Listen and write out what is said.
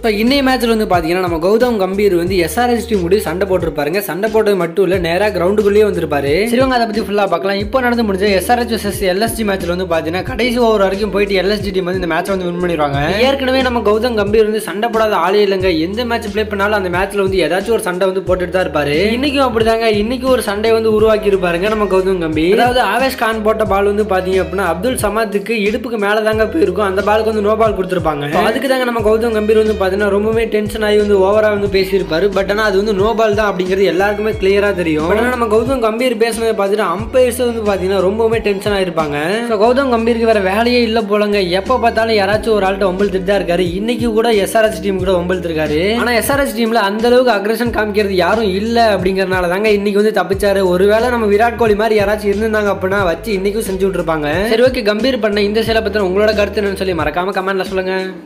so இன்னைய மேட்ச்ல வந்து பார்த்தீங்கன்னா நம்ம கௌதம் கம்பீர் வந்து எஸ்ஆர்எஸ் டீம் கூட சண்டை போட்டிருப்பாருங்க சண்டை போட்டது மட்டும் இல்லை நேராக கிரவுண்டுக்குள்ளேயே வந்திருப்பாரு சரிவங்க அதை பற்றி ஃபுல்லாக பார்க்கலாம் இப்போ நடந்து முடிஞ்ச எஸ்ஆர்எச் vs எல்எஸ்டி மேட்ச்ல வந்து பார்த்தீங்கன்னா கடைசி ஓவர் வரைக்கும் போயிட்டு எல்எஸ்டி டீம் வந்து இந்த மேட்ச் வந்து வின் பண்ணிடுவாங்க ஏற்கனவே நம்ம கௌதம் கம்பீர் வந்து சண்டை போடாத ஆளே இல்லைங்க எந்த மேட்ச் ப்ளே பண்ணாலும் அந்த மேட்ச்ல வந்து ஏதாச்சும் ஒரு சண்டை வந்து போட்டுட்டு தான் இருப்பாரு இன்னைக்கும் அப்படிதாங்க இன்னைக்கு ஒரு சண்டை வந்து உருவாக்கி இருப்பாருங்க நம்ம கௌதம் கம்பீர் அதாவது ஆவேஷ் கான் போட்ட பால் வந்து பாத்தீங்க அப்படின்னா அப்துல் சமாத்துக்கு இடுப்புக்கு மேல தாங்க போயிருக்கும் அந்த பாலுக்கு வந்து நோ பால் கொடுத்துருப்பாங்க So அதுக்கு தாங்க நம்ம கௌதம் கம்பீர் வந்து பாத்தீங்கன்னா ரொம்பவே டென்ஷன் ஆகி வந்து ஓவரா வந்து பேசியிருப்பாரு பட் ஆனா அது வந்து நோ பால் தான் அப்படிங்கிறது எல்லாருக்குமே கிளியரா தெரியும் பட் ஆனா நம்ம கௌதம் கம்பீர் பேசுனதை பார்த்துட்டு அம்பையர்ஸ் வந்து பாத்தீங்கன்னா ரொம்பவே டென்ஷன் ஆயிருப்பாங்க ஸோ கௌதம் கம்பீருக்கு வேற வேலையே இல்ல போலங்க எப்ப பார்த்தாலும் யாராச்சும் ஒரு ஆள்கிட்ட ஒம்பழுத்துட்டு தான் இருக்காரு இன்னைக்கு கூட எஸ்ஆர்எஸ் டீம் கூட ஒம்பழுத்துருக்காரு ஆனா எஸ்ஆர்எஸ் டீம்ல அந்த அளவுக்கு அக்ரஷன் காமிக்கிறது யாரும் இல்ல அப்படிங்கறதுனால தாங்க இன்னைக்கு வந்து தப்பிச்சாரு ஒருவேளை நம்ம விராட் கோலி மாதிரி யாராச்சும் இருந்திருந்தாங்க அப்படின்னா வச்சு இன்னைக்கும் செஞ்சு விட்டுருப்பாங்க சரி ஓகே கம்பீர் பண்ண இந்த செயலை பத்தின உங்களோட கருத்து என்னன்னு சொல்லி மறக்காம கமெண்ட்ல சொல்லுங்க